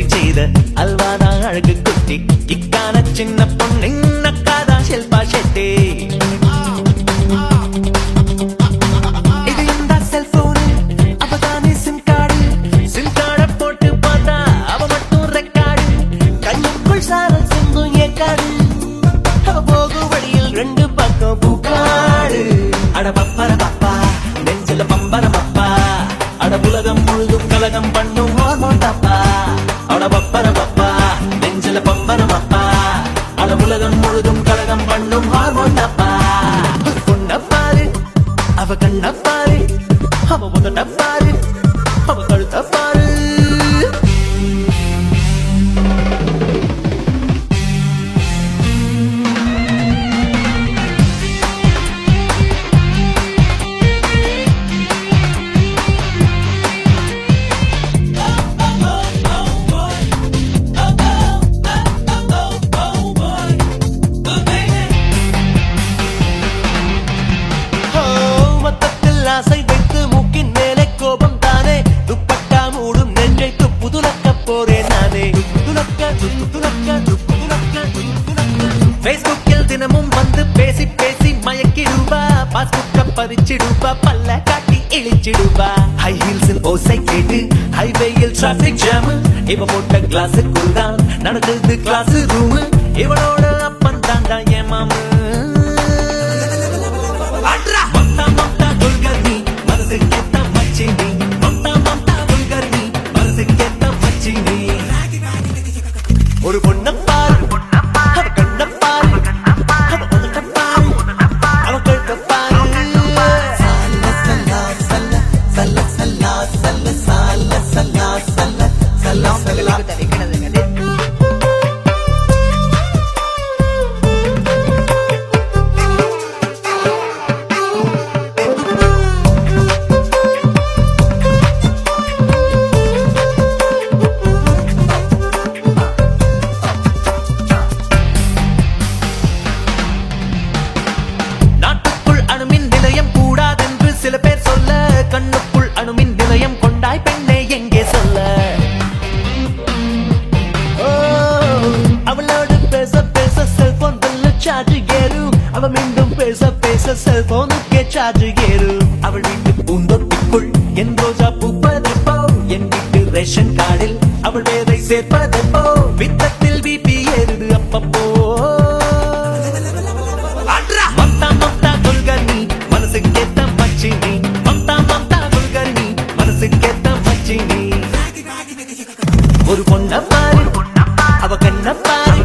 செய்த அல்வாதான் அழகு குட்டி இக்கான சின்ன பொண்ணு நக்காதான் ஷில்பா ஷெட்டி இது இந்த செல்போனு அவதானே சிம் கார்டு சிம் கார்டை போட்டு பார்த்தா அவ மட்டும் ரெக்கார்டு கண்ணுக்குள் சாரல் சிந்தும் ஏக்காடு அவ போகும் வழியில் ரெண்டு பக்கம் பூக்காடு அட பப்பர பப்பா நெஞ்சில பம்பர பப்பா அட உலகம் முழுதும் கலகம் பண்ணும் ஹார்மோன் தப்பா அட பப்பர பப்பா நெஞ்சில பம்பர பப்பா அட உலகம் முழுதும் கலகம் பண்ணும் ஹார்மோன் தப்பா பொண்ண பாரு அவ கண்ண பாரு அவ உதட்ட பாரு அவ கழுத்த பாரு ஓ, மொத்தத்தில் ஆசை வைத்து மூக்கின் மேலே கோபம் தானே துப்பட்டா மூடும் நெஞ்சை துப்பு துலக்க போறேன் நானே துலக்க துப்பு துலக்க துப்பு துலக்க துப்பு துலக்க ஃபேஸ்புக்கில் தினமும் வந்து பேசி பேசி மயக்கிடுவா பாஸ்புக்க பறிச்சிடுவா பல்ல காட்டி இழிச்சிடுவா ஹை ஹீல்ஸில் ஓசை கேட்டு ஹைவேயில் டிராபிக் ஜாம் இவ போட்ட கிளாஸுக்குள் தான் நடக்குது கிளாஸ் ரூம் இவனோட அப்பன் தாண்டா என் மாமு மம்தா மம்தா துல்கர்னி மனசுக்கேத்த மச்சினி மம்தா மம்தா துல்கர்னி மனசுக்கேத்த மச்சினி ஒரு பொண்ண பாரு அவ கண்ண பாரு அவ உதட்ட பாரு அவ கழுத்த பாரு உங்களுக்கு தவிக்கிறதுங்க நாட்டுக்குள் அணுமின் நிலையம் கூடாதென்று சில பேர் சொல்ல கண்ணுக்குள் அணுமின் நிலையம் கொண்டாய் பெண்ணே எங்கே சொல்ல ஓ, அவளோடு பேச பேச செல்போன் பில்லு சார்ஜ் ஏறும் அவ மீண்டும் பேச பேச செல்போனுக்கே சார்ஜ் ஏறும் அவள் வீட்டு பூந்தொட்டிக்குள் என் ரோஜா பூப்பதெப்போ என் வீட்டு ரேஷன் கார்டில் அவள் வேதை சேர்ப்பதெப்போ வித்தத்தில் பிபி ஏறுது அப்பப்போ மம்தா மம்தா துல்கர்னி மனசுக்கேத்த மச்சினி மம்தா மம்தா துல்கர்னி மனசுக்கேத்த மச்சினி ஒரு பொண்ண பாரு அவ கண்ண பாரு